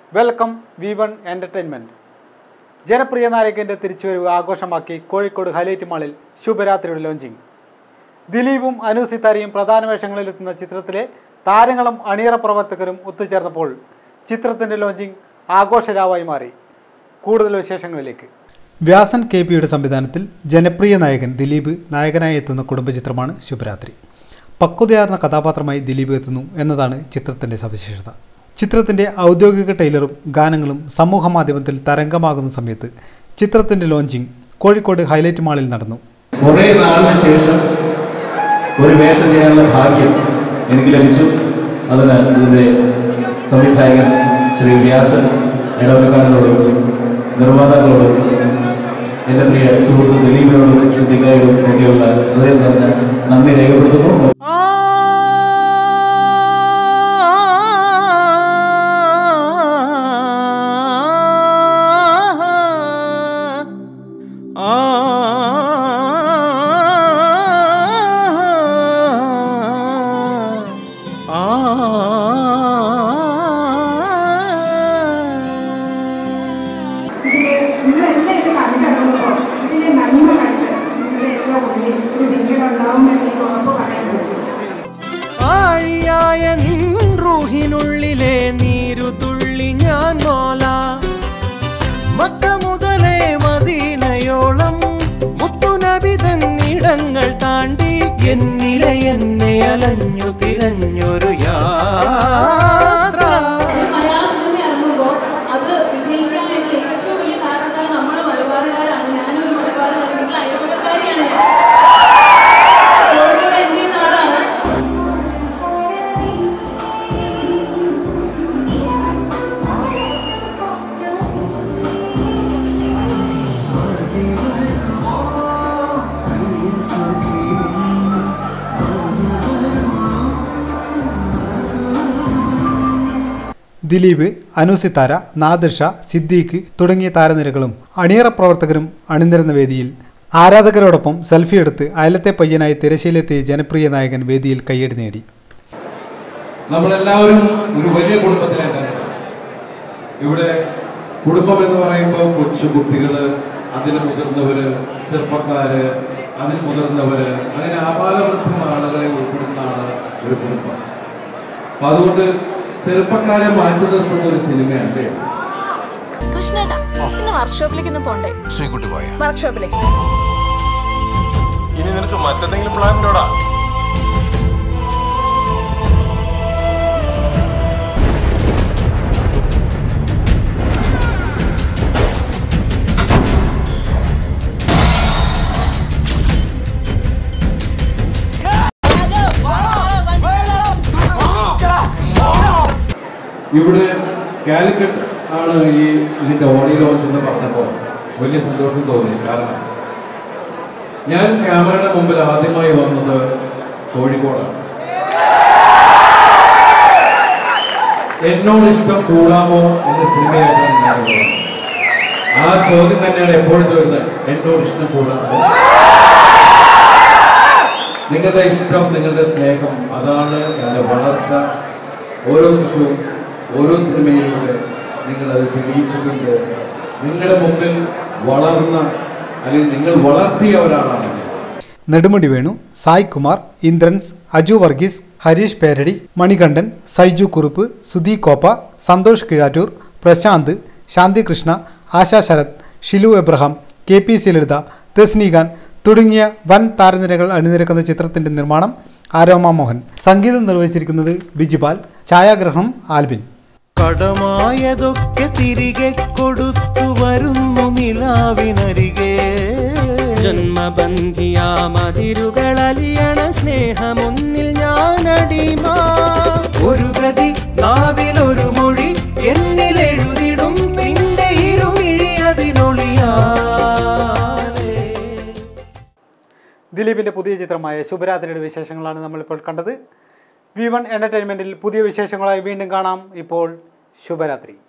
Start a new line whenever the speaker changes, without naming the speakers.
Welcome V one entertainment ജനപ്രിയ നായകൻ്റെ തിരിച്ചുവരവ് ആഘോഷമാക്കി Kozhikode highlight മാളിൽ ശുഭരാത്രിയുടെ ലോഞ്ചിങ് ദിലീപും അനു സിത്താരയും പ്രധാന വേഷങ്ങളിലെത്തുന്ന ചിത്രത്തിലെ താരങ്ങളും അണിയറ പ്രവർത്തകരും ഒത്തുചേർന്നപ്പോൾ ചിത്രത്തിൻ്റെ ലോഞ്ചിങ് ആഘോഷരാവായി മാറി കൂടുതൽ വിശേഷങ്ങളിലേക്ക് വ്യാസൻ കെ പിയുടെ സംവിധാനത്തിൽ ജനപ്രിയ നായകൻ ദിലീപ് നായകനായി എത്തുന്ന കുടുംബചിത്രമാണ് ശുഭരാത്രി പക്വതയാർന്ന കഥാപാത്രമായി ദിലീപ് എത്തുന്നു എന്നതാണ് ചിത്രത്തിൻ്റെ സവിശേഷത ചിത്രത്തിൻ്റെ ഔദ്യോഗിക ട്രെയിലറും ഗാനങ്ങളും സമൂഹ മാധ്യമത്തിൽ തരംഗമാകുന്ന സമയത്ത് ചിത്രത്തിൻ്റെ ലോഞ്ചിങ് കോഴിക്കോട് ഹൈലൈറ്റ് മാളിൽ നടന്നു
കുറേ നാളിന് ശേഷം ഒരു വേഷം ചെയ്യാനുള്ള ഭാഗ്യം എനിക്ക് ലഭിച്ചു അതിന് ഇതിൻ്റെ സംവിധായകൻ ശ്രീ വ്യാസൻ ഇടവക്കാരനോടും നിർമ്മാതാക്കളോടും എൻ്റെ പ്രിയ സുഹൃത്ത് ദിലീപിനോടും സിദ്ദിഖായോടും ഒക്കെയുള്ള ഹൃദയം നിറഞ്ഞ നന്ദി രേഖപ്പെടുത്തുന്നു
ഇതിലെ നിങ്ങളെല്ലാം ഇത് കണ്ടിറങ്ങുമ്പോൾ ഇതിലെ നന്മ കണ്ട് നിങ്ങളുടെ എല്ലാം ഉള്ളിൽ ഒരു വിങ്ങൽ ഉണ്ടാവുമെന്ന് എനിക്ക് ഉറപ്പ് പറയാൻ പറ്റും
ആഴിയായ നിൻ റൂഹിനുള്ളിലെ നീരു തുള്ളി ഞാൻ മോല മക്ക മുതലേ മദീനയോളം മുത്തുനബിതൻ ഇടങ്ങൾ താണ്ടി എന്നിലെ എന്നെ അലഞ്ഞു തിരഞ്ഞൊരു യാത്ര
മലയാള സിനിമ ഇറങ്ങുമ്പോൾ അത് വിജയിക്കാനായിട്ട് ഏറ്റവും വലിയ കാരണക്കാർ നമ്മൾ മലബാറുകാരാണ് ഞാനൊരു മലബാറുകാരൻ നിങ്ങൾ അയൽപ്പക്കക്കാരിയാണ് ഞാൻ കോഴിക്കോട് എൻ്റെ നാടാണ്
ദിലീപ് അനു സിത്താര നാദിർഷ സിദ്ദീഖ് തുടങ്ങിയ താരനിരകളും അണിയറ പ്രവർത്തകരും അണിനിരന്ന വേദിയിൽ ആരാധകരോടൊപ്പം സെൽഫി എടുത്ത് അയലത്തെ പയ്യനായി തിരശ്ശീലെത്തിയ ജനപ്രിയ നായകൻ വേദിയിൽ കയ്യടി നേടി
നമ്മളെല്ലാവരും ഒരു വലിയ കുടുംബത്തിലേക്കാണ് ഇവിടെ കുടുംബം എന്ന് പറയുമ്പോൾ കൊച്ചു കുട്ടികള് അതിന് മുതിർന്നവര് ചെറുപ്പക്കാര് അതിന് മുതിർന്നവര് അങ്ങനെ ആപാലവൃദ്ധം ആളുകളെ ഉൾപ്പെടുന്നതാണ് ഒരു കുടുംബം അപ്പൊ അതുകൊണ്ട് ചെറുപ്പക്കാരെ മാറ്റി നിർത്തുന്ന ഒരു സിനിമയല്ലേ
കൃഷ്ണേട്ടാ ഇന്ന് വർക്ക്ഷോപ്പിലേക്ക് ഒന്ന് പോണ്ടേ
ശ്രീകുട്ടി പോയ
വർക്ക്ഷോപ്പിലേക്ക്
ഇനി നിനക്ക് മറ്റെന്തെങ്കിലും പ്ലാൻ ഉണ്ടോടാ
ഇവിടെ കാലിക്കറ്റ് ആണ് ഈ ഇതിന്റെ ഓഡിയോ ലോഞ്ച് എന്ന് പറഞ്ഞപ്പോൾ വലിയ സന്തോഷം തോന്നി കാരണം ഞാൻ ക്യാമറയുടെ മുമ്പിൽ ആദ്യമായി വന്നത് കോഴിക്കോടാണ് എന്നോട് ഇഷ്ടം കൂടാമോ എന്ന സിനിമയായിട്ടാണ് ഞാൻ ഇവിടെ വന്നത്. ആ ചോദ്യം തന്നെയാണ് എപ്പോഴും ചോദിക്കുന്നത് എന്നോട് ഇഷ്ടം കൂടാമോ നിങ്ങളുടെ ഇഷ്ടം നിങ്ങളുടെ സ്നേഹം അതാണ് എൻ്റെ വളർച്ച ഓരോ നിമിഷവും ഓരോ സിനിമയിലൂടെ നിങ്ങളത് തെളിയിച്ചിട്ടുണ്ട് നിങ്ങളുടെ മുമ്പിൽ വളർന്ന അല്ലെങ്കിൽ നിങ്ങൾ വളർത്തിയ ഒരാളാണ് ഞാൻ
Nedumudi Venu Sai Kumar Indrans Aju Varghese Harish Peradi Manikandan Saiju Kurup Sudhi Koppa Santhosh Keezhattoor Prasanth Shanthi Krishna Asha Sarath Shilu Abraham K P C Lalitha Thesni Khan തുടങ്ങിയ വൻ താരനിരകൾ അണിനിരക്കുന്ന ചിത്രത്തിന്റെ നിർമ്മാണം ആരോമ മോഹൻ സംഗീതം നിർവഹിച്ചിരിക്കുന്നത് ബിജിപാൽ ഛായാഗ്രഹണം ആൽബിൻ
കടമായതൊക്കെ തിരികെ കൊടുത്തു വരുന്നു നിലാവിനരികെ ജന്മബന്ധിയാമതിരുകൾ അലിയണ സ്നേഹമൊന്നിൽ ഞാനടിമ ഒരു ഗതി നാവിലൊരു മൊഴി എന്നിൽ എഴുതിടും നിന്റെ ഇരുമിഴി അതിനൊളിയാലേ
ദിലീപിന്റെ പുതിയ ചിത്രമായ ശുഭരാത്രിയുടെ വിശേഷങ്ങളാണ് നമ്മളിപ്പോൾ കണ്ടത് വി വൺ എൻ്റർടൈൻമെൻറ്റിൽ പുതിയ വിശേഷങ്ങളായി വീണ്ടും കാണാം ഇപ്പോൾ ശുഭരാത്രി